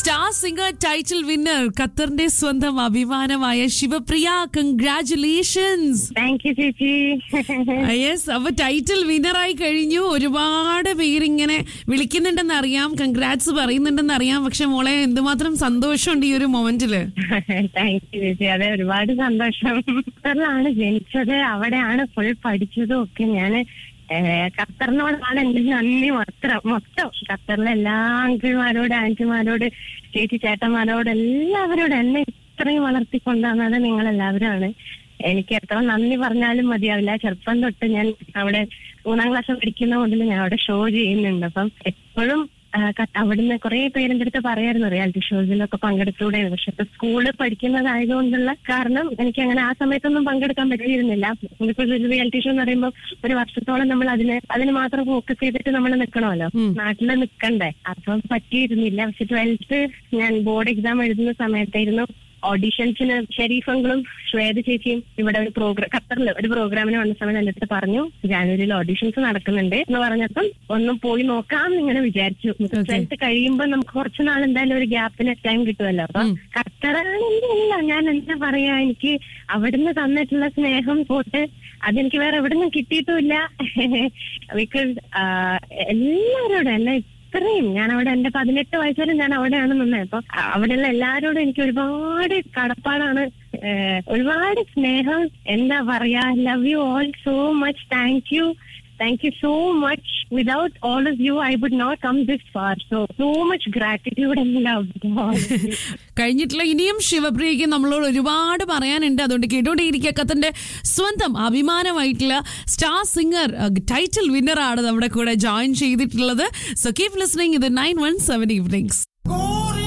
star singer title winner ഖത്തറിന്റെ സ്വന്തം അഭിമാനമായ ശിവപ്രിയ കൺഗ്രാറ്റുലേഷൻസ് താങ്ക് യു ചേച്ചി യെസ് അപ്പൊ ടൈറ്റിൽ വിന്നറായി കഴിഞ്ഞു ഒരുപാട് പേരിങ്ങനെ വിളിക്കുന്നുണ്ടെന്ന് അറിയാം കൺഗ്രാറ്റ്സ് പറയുന്നുണ്ടെന്ന് അറിയാം പക്ഷെ മോളെ എന്തുമാത്രം സന്തോഷമുണ്ട് ഈ ഒരു മൊമെന്റില് താങ്ക് യു ചേച്ചി അതെ ഒരുപാട് സന്തോഷം ഖത്തറിലാണ് ജനിച്ചത് അവിടെയാണ് ഫുൾ പഠിച്ചതും ഒക്കെ ഞാന് ഏഹ്, ഖത്തറിനോടാണ് എന്റെ നന്ദി മൊത്തം മൊത്തം ഖത്തറിലെ എല്ലാ അങ്കിൾമാരോട് ആന്റിമാരോട് ചേച്ചി ചേട്ടന്മാരോട് എല്ലാവരോടും എന്നെ ഇത്രയും വളർത്തിക്കൊണ്ടുവന്നത് നിങ്ങൾ എല്ലാവരുമാണ് എനിക്ക് എത്ര നന്ദി പറഞ്ഞാലും മതിയാവില്ല ചെറുപ്പം തൊട്ട് ഞാൻ അവിടെ മൂന്നാം ക്ലാസ് പഠിക്കുന്ന മുതൽ ഞാൻ അവിടെ ഷോ ചെയ്യുന്നുണ്ട് അപ്പം എപ്പോഴും ആ, ക- അവിടുന്ന് കുറെ പേരെന്റെ അടുത്ത് പറയായിരുന്നു റിയാലിറ്റി ഷോസിലൊക്കെ പങ്കെടുത്തൂടെ പക്ഷെ ഇപ്പൊ സ്കൂളിൽ പഠിക്കുന്നതായതുകൊണ്ടുള്ള കാരണം എനിക്ക് അങ്ങനെ ആ സമയത്തൊന്നും പങ്കെടുക്കാൻ പറ്റിയിരുന്നില്ല ഇപ്പൊ ഒരു റിയാലിറ്റി ഷോ എന്ന് പറയുമ്പോൾ ഒരു വർഷത്തോളം നമ്മൾ അതിന് അതിന് മാത്രം ഫോക്കസ് ചെയ്തിട്ട് നമ്മൾ നിൽക്കണമല്ലോ നാട്ടിൽ നിൽക്കണ്ടേ അപ്പം പറ്റിയിരുന്നില്ല പക്ഷെ ട്വൽത്ത് ഞാൻ ബോർഡ് എക്സാം എഴുതുന്ന സമയത്തായിരുന്നു ഓഡിഷൻസിന് ഷെരീഫങ്ങളും ശ്വേത ചേച്ചിയും ഇവിടെ ഒരു പ്രോഗ്രാം ഖത്തറിൽ ഒരു പ്രോഗ്രാമിന് വന്ന സമയത്ത് എന്റെ അടുത്ത് പറഞ്ഞു ജാനുവരിയിൽ ഓഡിഷൻസ് നടക്കുന്നുണ്ട് എന്ന് പറഞ്ഞപ്പം ഒന്ന് പോയി നോക്കാം എന്നിങ്ങനെ വിചാരിച്ചു ട്വൽത്ത് കഴിയുമ്പോൾ നമുക്ക് കുറച്ച് നാൾ എന്തായാലും ഒരു ഗ്യാപ്പിന് ടൈം കിട്ടുമല്ലോ അപ്പൊ ഖത്തറാണെന്നില്ല ഞാൻ എന്താ പറയാ എനിക്ക് അവിടുന്ന് തന്നിട്ടുള്ള സ്നേഹം പോട്ട് അതെനിക്ക് വേറെ എവിടുന്നും കിട്ടിയിട്ടുമില്ല ബിക്കോസ് എല്ലാവരോടും എന്നെ ഇത്രയും ഞാൻ അവിടെ എന്റെ പതിനെട്ട് വയസ്സ് വരെ ഞാൻ അവിടെയാണ് നിന്നത് അപ്പൊ അവിടെയുള്ള എല്ലാവരോടും എനിക്ക് ഒരുപാട് കടപ്പാടാണ് ഏഹ് ഒരുപാട് സ്നേഹം എന്താ പറയാ love you all so much thank you thank you so much without all of you I would not come this far so so much gratitude and love കഴിഞ്ഞിട്ടുള്ള ഇനിയും ശിവപ്രിയയ്ക്ക് നമ്മളോട് ഒരുപാട് പറയാനുണ്ട് അതുകൊണ്ട് കേട്ടോണ്ടിരിക്കുക ഖത്തറിന്റെ സ്വന്തം അഭിമാനമായിട്ടുള്ള സ്റ്റാർ സിംഗർ ടൈറ്റിൽ വിന്നറാണ് നമ്മുടെ കൂടെ ജോയിൻ ചെയ്തിട്ടുള്ളത് സോ കീപ് ലിസ്ണിംഗ് ഇത് നയൻ വൺ സെവൻ ഈവനിങ്സ്